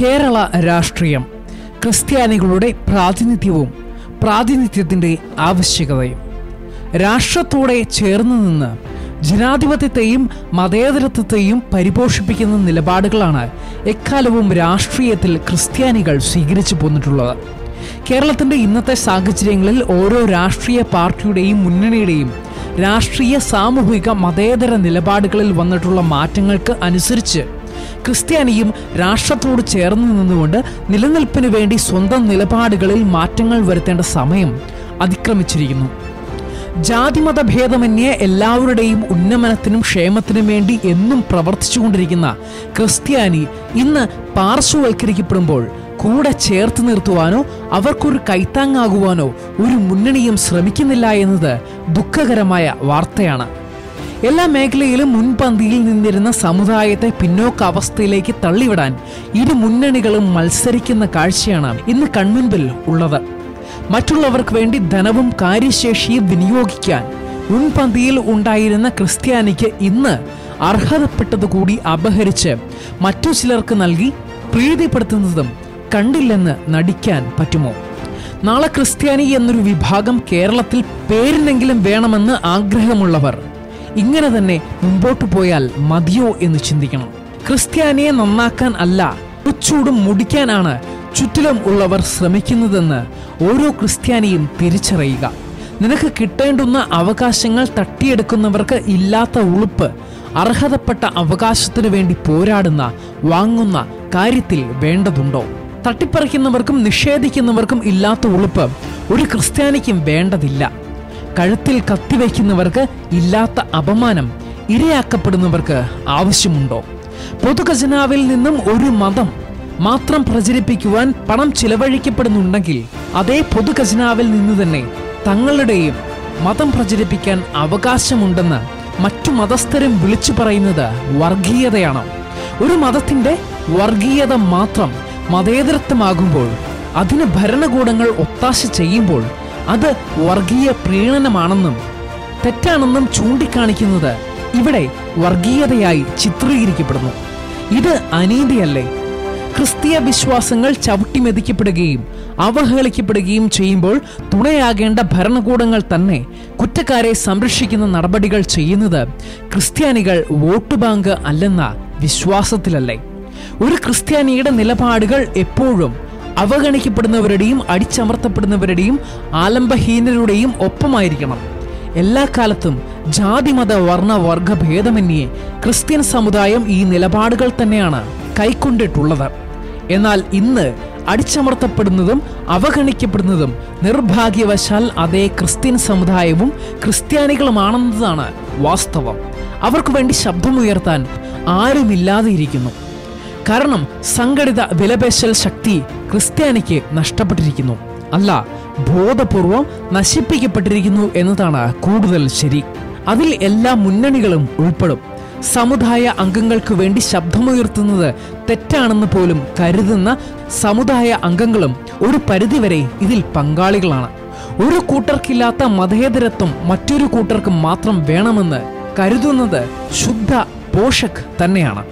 കേരള രാഷ്ട്രീയം ക്രിസ്ത്യാനികളുടെ പ്രാതിനിധ്യവും പ്രാതിനിധ്യത്തിൻ്റെ ആവശ്യകതയും രാഷ്ട്രത്തോടെ ചേർന്ന് നിന്ന് ജനാധിപത്യത്തെയും മതേതരത്വത്തെയും പരിപോഷിപ്പിക്കുന്ന നിലപാടുകളാണ് എക്കാലവും രാഷ്ട്രീയത്തിൽ ക്രിസ്ത്യാനികൾ സ്വീകരിച്ചു പോന്നിട്ടുള്ളത് കേരളത്തിന്റെ ഇന്നത്തെ സാഹചര്യങ്ങളിൽ ഓരോ രാഷ്ട്രീയ പാർട്ടിയുടെയും മുന്നണിയുടെയും രാഷ്ട്രീയ സാമൂഹിക മതേതര നിലപാടുകളിൽ വന്നിട്ടുള്ള മാറ്റങ്ങൾക്ക് അനുസരിച്ച് ക്രിസ്ത്യാനിയും രാഷ്ട്രത്തോട് ചേർന്ന് നിന്നുകൊണ്ട് നിലനിൽപ്പിന് വേണ്ടി സ്വന്തം നിലപാടുകളിൽ മാറ്റങ്ങൾ വരുത്തേണ്ട സമയം അതിക്രമിച്ചിരിക്കുന്നു ജാതിമത ഭേദമന്യേ എല്ലാവരുടെയും ഉന്നമനത്തിനും ക്ഷേമത്തിനും വേണ്ടി എന്നും പ്രവർത്തിച്ചുകൊണ്ടിരിക്കുന്ന ക്രിസ്ത്യാനി ഇന്ന് പാർശ്വവൽക്കരിക്കപ്പെടുമ്പോൾ കൂടെ ചേർത്ത് നിർത്തുവാനോ അവർക്കൊരു കൈത്താങ്ങാകുവാനോ ഒരു മുന്നണിയും ശ്രമിക്കുന്നില്ല എന്നത് ദുഃഖകരമായ വാർത്തയാണ് എല്ലാ മേഖലയിലും മുൻപന്തിയിൽ നിന്നിരുന്ന സമുദായത്തെ പിന്നോക്ക അവസ്ഥയിലേക്ക് തള്ളിവിടാൻ ഇരു മുന്നണികളും മത്സരിക്കുന്ന കാഴ്ചയാണ് ഇന്ന് കൺമുൻപിൽ ഉള്ളത് മറ്റുള്ളവർക്ക് വേണ്ടി ധനവും കാര്യശേഷിയും വിനിയോഗിക്കാൻ മുൻപന്തിയിൽ ഉണ്ടായിരുന്ന ക്രിസ്ത്യാനിക്ക് ഇന്ന് അർഹതപ്പെട്ടത് കൂടി അപഹരിച്ച് മറ്റു ചിലർക്ക് നൽകി പ്രീതിപ്പെടുത്തുന്നതും കണ്ടില്ലെന്ന് നടിക്കാൻ പറ്റുമോ നാളെ ക്രിസ്ത്യാനി എന്നൊരു വിഭാഗം കേരളത്തിൽ പേരിനെങ്കിലും വേണമെന്ന് ആഗ്രഹമുള്ളവർ ഇങ്ങനെ തന്നെ മുമ്പോട്ട് പോയാൽ മതിയോ എന്ന് ചിന്തിക്കണം ക്രിസ്ത്യാനിയെ നന്നാക്കാൻ അല്ല ചൂടും മുടിക്കാനാണ് ചുറ്റിലും ഉള്ളവർ ശ്രമിക്കുന്നതെന്ന് ഓരോ ക്രിസ്ത്യാനിയും തിരിച്ചറിയുക നിനക്ക് കിട്ടേണ്ടുന്ന അവകാശങ്ങൾ തട്ടിയെടുക്കുന്നവർക്ക് ഇല്ലാത്ത ഉളുപ്പ് അർഹതപ്പെട്ട അവകാശത്തിനു വേണ്ടി പോരാടുന്ന വാങ്ങുന്ന കാര്യത്തിൽ വേണ്ടതുണ്ടോ തട്ടിപ്പറിക്കുന്നവർക്കും നിഷേധിക്കുന്നവർക്കും ഇല്ലാത്ത ഉളുപ്പ് ഒരു ക്രിസ്ത്യാനിക്കും വേണ്ടതില്ല കഴുത്തിൽ കത്തിവയ്ക്കുന്നവർക്ക് ഇല്ലാത്ത അപമാനം ഇരയാക്കപ്പെടുന്നവർക്ക് ആവശ്യമുണ്ടോ പൊതുഖജനാവിൽ നിന്നും ഒരു മതം മാത്രം പ്രചരിപ്പിക്കുവാൻ പണം ചിലവഴിക്കപ്പെടുന്നുണ്ടെങ്കിൽ അതേ പൊതുഖജനാവിൽ നിന്ന് തന്നെ തങ്ങളുടെയും മതം പ്രചരിപ്പിക്കാൻ അവകാശമുണ്ടെന്ന് മറ്റു മതസ്ഥരും വിളിച്ചു പറയുന്നത് വർഗീയതയാണ് ഒരു മതത്തിന്റെ വർഗീയത മാത്രം മതേതരത്വമാകുമ്പോൾ അതിന് ഭരണകൂടങ്ങൾ ഒത്താശ ചെയ്യുമ്പോൾ അത് വർഗീയ പ്രീണനമാണെന്നും തെറ്റാണെന്നും ചൂണ്ടിക്കാണിക്കുന്നത് ഇവിടെ വർഗീയതയായി ചിത്രീകരിക്കപ്പെടുന്നു ഇത് അനീതിയല്ലേ ക്രിസ്തീയ വിശ്വാസങ്ങൾ ചവിട്ടിമെതിക്കപ്പെടുകയും അവഹേളിക്കപ്പെടുകയും ചെയ്യുമ്പോൾ തുണയാകേണ്ട ഭരണകൂടങ്ങൾ തന്നെ കുറ്റക്കാരെ സംരക്ഷിക്കുന്ന നടപടികൾ ചെയ്യുന്നത് ക്രിസ്ത്യാനികൾ വോട്ട് ബാങ്ക് അല്ലെന്ന വിശ്വാസത്തിലല്ലേ ഒരു ക്രിസ്ത്യാനിയുടെ നിലപാടുകൾ എപ്പോഴും അവഗണിക്കപ്പെടുന്നവരുടെയും അടിച്ചമർത്തപ്പെടുന്നവരുടെയും ആലംബഹീനരുടെയും ഒപ്പമായിരിക്കണം എല്ലാ കാലത്തും ജാതിമത വർണ്ണ വർഗ ഭേദമന്യേ ക്രിസ്ത്യൻ സമുദായം ഈ നിലപാടുകൾ തന്നെയാണ് കൈക്കൊണ്ടിട്ടുള്ളത് എന്നാൽ ഇന്ന് അടിച്ചമർത്തപ്പെടുന്നതും അവഗണിക്കപ്പെടുന്നതും നിർഭാഗ്യവശാൽ അതേ ക്രിസ്ത്യൻ സമുദായവും ക്രിസ്ത്യാനികളുമാണെന്നതാണ് വാസ്തവം അവർക്ക് വേണ്ടി ശബ്ദമുയർത്താൻ ആരുമില്ലാതെ ഇരിക്കുന്നു കാരണം സംഘടിത വിലപേശൽ ശക്തി ക്രിസ്ത്യാനിക്ക് നഷ്ടപ്പെട്ടിരിക്കുന്നു അല്ല ബോധപൂർവം നശിപ്പിക്കപ്പെട്ടിരിക്കുന്നു എന്നതാണ് കൂടുതൽ ശരി അതിൽ എല്ലാ മുന്നണികളും ഉൾപ്പെടും സമുദായ അംഗങ്ങൾക്ക് വേണ്ടി ശബ്ദമുയർത്തുന്നത് തെറ്റാണെന്ന് പോലും കരുതുന്ന സമുദായ അംഗങ്ങളും ഒരു പരിധിവരെ ഇതിൽ പങ്കാളികളാണ് ഒരു കൂട്ടർക്കില്ലാത്ത മതേതരത്വം മറ്റൊരു കൂട്ടർക്ക് മാത്രം വേണമെന്ന് കരുതുന്നത് ശുദ്ധ പോഷക് തന്നെയാണ്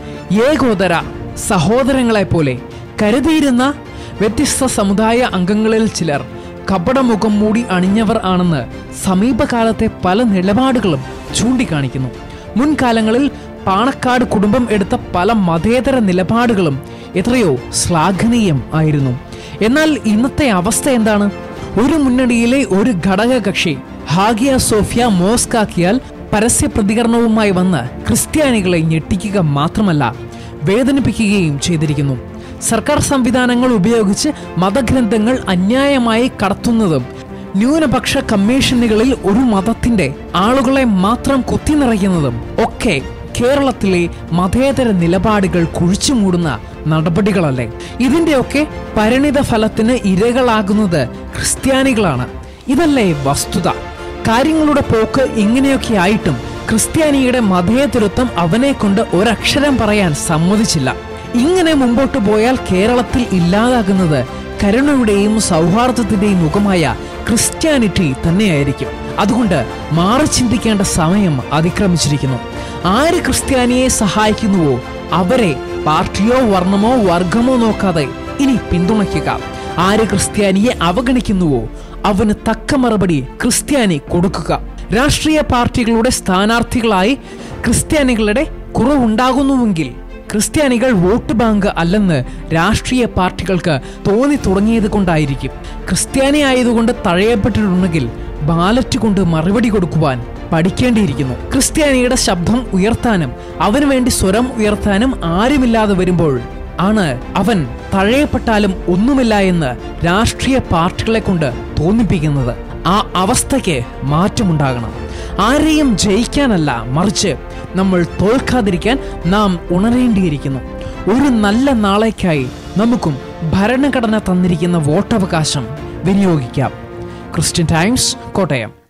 ഏകോദര സഹോദരങ്ങളെ പോലെ കരുതിയിരുന്ന വ്യത്യസ്ത സമുദായ അംഗങ്ങളിൽ ചിലർ കപടമുഖം മൂടി അണിഞ്ഞവർ ആണെന്ന് സമീപകാലത്തെ പല നിലപാടുകളും ചൂണ്ടിക്കാണിക്കുന്നു മുൻകാലങ്ങളിൽ പാണക്കാട് കുടുംബം എടുത്ത പല മതേതര നിലപാടുകളും എത്രയോ ശ്ലാഘനീയം ആയിരുന്നു എന്നാൽ ഇന്നത്തെ അവസ്ഥ എന്താണ് ഒരു മുന്നണിയിലെ ഒരു ഘടക കക്ഷി ഹാഗിയ സോഫിയ മോസ്കാക്കിയാൽ പരസ്യ പ്രതികരണവുമായി വന്ന് ക്രിസ്ത്യാനികളെ ഞെട്ടിക്കുക മാത്രമല്ല വേദനിപ്പിക്കുകയും ചെയ്തിരിക്കുന്നു സർക്കാർ സംവിധാനങ്ങൾ ഉപയോഗിച്ച് മതഗ്രന്ഥങ്ങൾ അന്യായമായി കടത്തുന്നതും ന്യൂനപക്ഷ കമ്മീഷനുകളിൽ ഒരു മതത്തിന്റെ ആളുകളെ മാത്രം കുത്തിനിറയ്ക്കുന്നതും ഒക്കെ കേരളത്തിലെ മതേതര നിലപാടുകൾ കുഴിച്ചുമൂടുന്ന നടപടികളല്ലേ ഇതിന്റെയൊക്കെ പരിണിത ഫലത്തിന് ഇരകളാകുന്നത് ക്രിസ്ത്യാനികളാണ് ഇതല്ലേ വസ്തുത കാര്യങ്ങളുടെ പോക്ക് ഇങ്ങനെയൊക്കെ ആയിട്ടും ക്രിസ്ത്യാനിയുടെ മതേതരത്വം അവനെ കൊണ്ട് ഒരക്ഷരം പറയാൻ സമ്മതിച്ചില്ല ഇങ്ങനെ മുമ്പോട്ട് പോയാൽ കേരളത്തിൽ ഇല്ലാതാകുന്നത് കരുണയുടെയും സൗഹാർദ്ദത്തിന്റെയും മുഖമായ ക്രിസ്ത്യാനിറ്റി തന്നെയായിരിക്കും അതുകൊണ്ട് മാറി ചിന്തിക്കേണ്ട സമയം അതിക്രമിച്ചിരിക്കുന്നു ആര് ക്രിസ്ത്യാനിയെ സഹായിക്കുന്നുവോ അവരെ പാർട്ടിയോ വർണ്ണമോ വർഗമോ നോക്കാതെ ഇനി പിന്തുണയ്ക്കുക ആര് ക്രിസ്ത്യാനിയെ അവഗണിക്കുന്നുവോ അവന് തക്ക മറുപടി ക്രിസ്ത്യാനി കൊടുക്കുക രാഷ്ട്രീയ പാർട്ടികളുടെ സ്ഥാനാർത്ഥികളായി ക്രിസ്ത്യാനികളുടെ കുറവുണ്ടാകുന്നുവെങ്കിൽ ക്രിസ്ത്യാനികൾ വോട്ട് ബാങ്ക് അല്ലെന്ന് രാഷ്ട്രീയ പാർട്ടികൾക്ക് തോന്നി തുടങ്ങിയത് കൊണ്ടായിരിക്കും ക്രിസ്ത്യാനി ആയതുകൊണ്ട് തഴയപ്പെട്ടിട്ടുണ്ടെങ്കിൽ ബാലറ്റ് കൊണ്ട് മറുപടി കൊടുക്കുവാൻ പഠിക്കേണ്ടിയിരിക്കുന്നു ക്രിസ്ത്യാനിയുടെ ശബ്ദം ഉയർത്താനും അവന് വേണ്ടി സ്വരം ഉയർത്താനും ആരുമില്ലാതെ വരുമ്പോൾ ആണ് അവൻ തഴയപ്പെട്ടാലും ഒന്നുമില്ല എന്ന് രാഷ്ട്രീയ പാർട്ടികളെ കൊണ്ട് തോന്നിപ്പിക്കുന്നത് ആ അവസ്ഥയ്ക്ക് മാറ്റമുണ്ടാകണം ആരെയും ജയിക്കാനല്ല മറിച്ച് നമ്മൾ തോൽക്കാതിരിക്കാൻ നാം ഉണരേണ്ടിയിരിക്കുന്നു ഒരു നല്ല നാളേക്കായി നമുക്കും ഭരണഘടന തന്നിരിക്കുന്ന വോട്ടവകാശം വിനിയോഗിക്കാം ക്രിസ്ത്യൻ ടൈംസ് കോട്ടയം